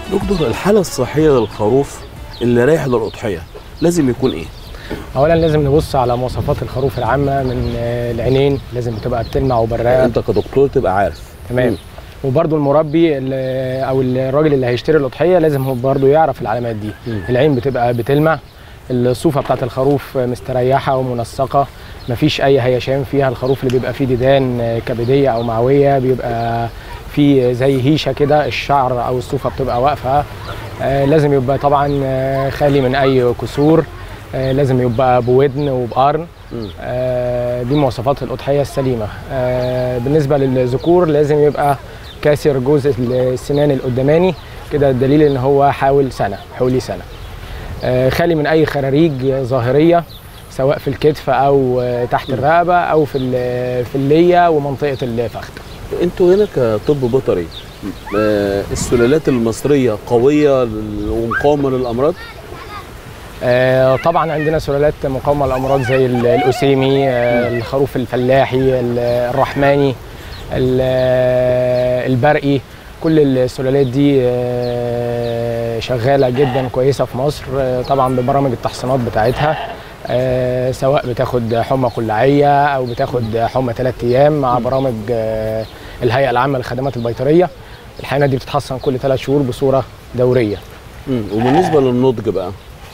دكتور الحاله الصحيه للخروف اللي رايح للاضحيه لازم يكون ايه اولا لازم نبص على مواصفات الخروف العامه من آه، العينين لازم تبقى بتلمع وبراقه انت كدكتور تبقى عارف تمام مم. وبرده المربي ال- او الراجل اللي هيشتري الاضحيه لازم هو برده يعرف العلامات دي مم. العين بتبقى بتلمع الصوفه بتاعت الخروف مستريحه ومنسقه مفيش اي هيشان فيها الخروف اللي بيبقى فيه ديدان كبديه او معويه بيبقى فيه زي هيشه كده الشعر او الصوفه بتبقى واقفه آه، لازم يبقى طبعا آه، خالي من اي كسور آه، لازم يبقى بودن وبقرن مم. آه، دي مواصفات الأضحية السليمة آه، بالنسبة للذكور لازم يبقى كاسر جزء السنان القداماني كده الدليل ان هو حاول سنة حولي سنة آه، خالي من اي خراريج ظاهرية سواء في الكتف او آه، تحت الرقبة او في ال- في اللية ومنطقة الفخذ انتوا هنا كطب بيطري آه، السلالات المصريه قويه لل- ومقاومه للامراض آه، طبعا عندنا سلالات مقاومه للامراض زي ال- الاسيمي آه، الخروف الفلاحي ال- الرحماني ال- آه، البرقي كل السلالات دي آه، شغاله جدا كويسه في مصر آه، طبعا ببرامج التحصينات بتاعتها آه، سواء بتاخد حمى قلعيه او بتاخد حمى ثلاث ايام مع برامج آه، الهيئه العامه للخدمات البيطريه الحيوانات دي بتتحصن كل ثلاث شهور بصوره دوريه مم. وبالنسبه للنضج بقى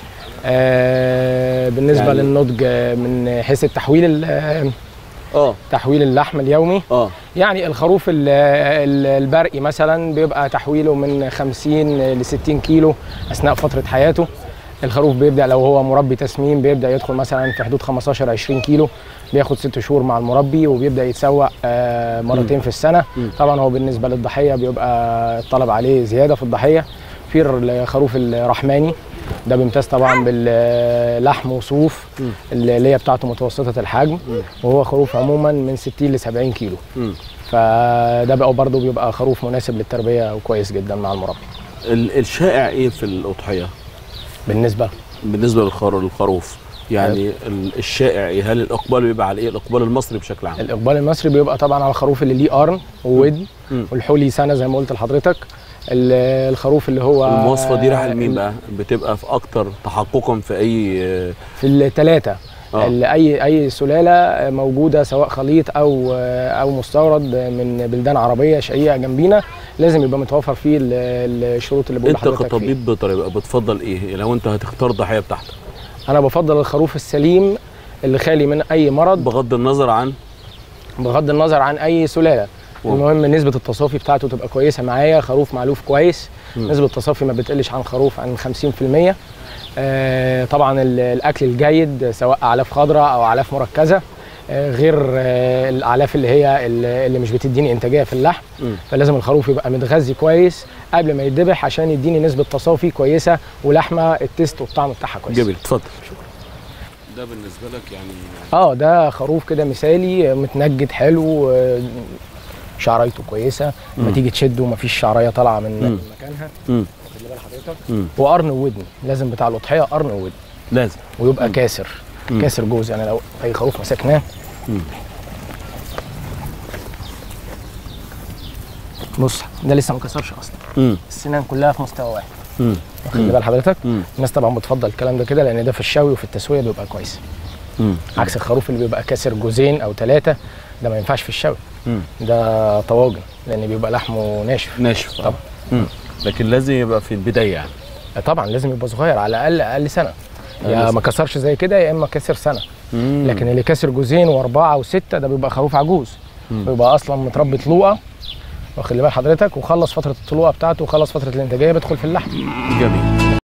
آه، بالنسبه يعني- يعني للنضج آه، من حيث التحويل ال- آه، اه تحويل اللحم اليومي اه يعني الخروف ال- ال- البرقي مثلا بيبقى تحويله من 50 ل 60 كيلو اثناء فتره حياته الخروف بيبدا لو هو مربي تسمين بيبدا يدخل مثلا في حدود 15 20 كيلو بياخد ست شهور مع المربي وبيبدا يتسوق آه، مرتين في السنه مم. طبعا هو بالنسبه للضحيه بيبقى الطلب عليه زياده في الضحيه في الخروف الرحماني ده بيمتاز طبعا باللحم وصوف مم. اللي هي بتاعته متوسطه الحجم وهو خروف عموما من 60 ل 70 كيلو مم. فده بقى برضه بيبقى خروف مناسب للتربيه وكويس جدا مع المربي ال- الشائع ايه في الاضحيه بالنسبه بالنسبه للخر- للخروف يعني ال- الشائع ايه هل الاقبال بيبقى على ايه الاقبال المصري بشكل عام الاقبال المصري بيبقى طبعا على الخروف اللي ليه قرن وودن مم. والحولي سنه زي ما قلت لحضرتك ال- الخروف اللي هو المواصفه دي رايحه لمين بقى بتبقى في اكتر تحققا في اي في الثلاثه آه. اي اي سلاله موجوده سواء خليط او او مستورد من بلدان عربيه شقيقه جنبينا لازم يبقى متوفر فيه ال- الشروط اللي بقول انت لحضرتك فيها. كطبيب بيطري بقى بتفضل ايه لو انت هتختار ضحيه بتاعتك انا بفضل الخروف السليم اللي خالي من اي مرض بغض النظر عن بغض النظر عن اي سلاله واو. المهم نسبة التصافي بتاعته تبقى كويسة معايا خروف معلوف كويس مم. نسبة التصافي ما بتقلش عن خروف عن 50% آه طبعا ال- الأكل الجيد سواء أعلاف خضراء أو أعلاف مركزة آه غير آه الأعلاف اللي هي اللي اللي مش بتديني إنتاجية في اللحم مم. فلازم الخروف يبقى متغذي كويس قبل ما يتذبح عشان يديني نسبة تصافي كويسة ولحمة التيست والطعم بتاعها كويس جميل اتفضل ده بالنسبه لك يعني اه ده خروف كده مثالي متنجد حلو آه، شعريته كويسه لما مم. تيجي تشده مفيش شعريه طالعه من مم. من مكانها مم. خلي بال حضرتك مم. وقرن وودن لازم بتاع الاضحيه قرن وودن لازم ويبقى مم. كاسر مم. كاسر جوز يعني لو اي خروف مسكناه مم. بص ده لسه ما كسرش اصلا مم. السنان كلها في مستوى واحد مم. خلي بال حضرتك مم. الناس طبعا بتفضل الكلام ده كده لان ده في الشوي وفي التسويه بيبقى كويس مم. عكس الخروف اللي بيبقى كاسر جوزين او ثلاثه ده ما ينفعش في الشوي مم. ده طواجن لان بيبقى لحمه ناشف ناشف طبعا. مم. لكن لازم يبقى في البدايه يعني طبعا لازم يبقى صغير على الاقل اقل سنه أقل يا سنة. ما كسرش زي كده يا اما كسر سنه مم. لكن اللي كسر جوزين واربعه وسته ده بيبقى خروف عجوز مم. بيبقى اصلا متربي طلوقه واخد بال حضرتك وخلص فتره الطلوقه بتاعته وخلص فتره الانتاجيه بيدخل في اللحم جميل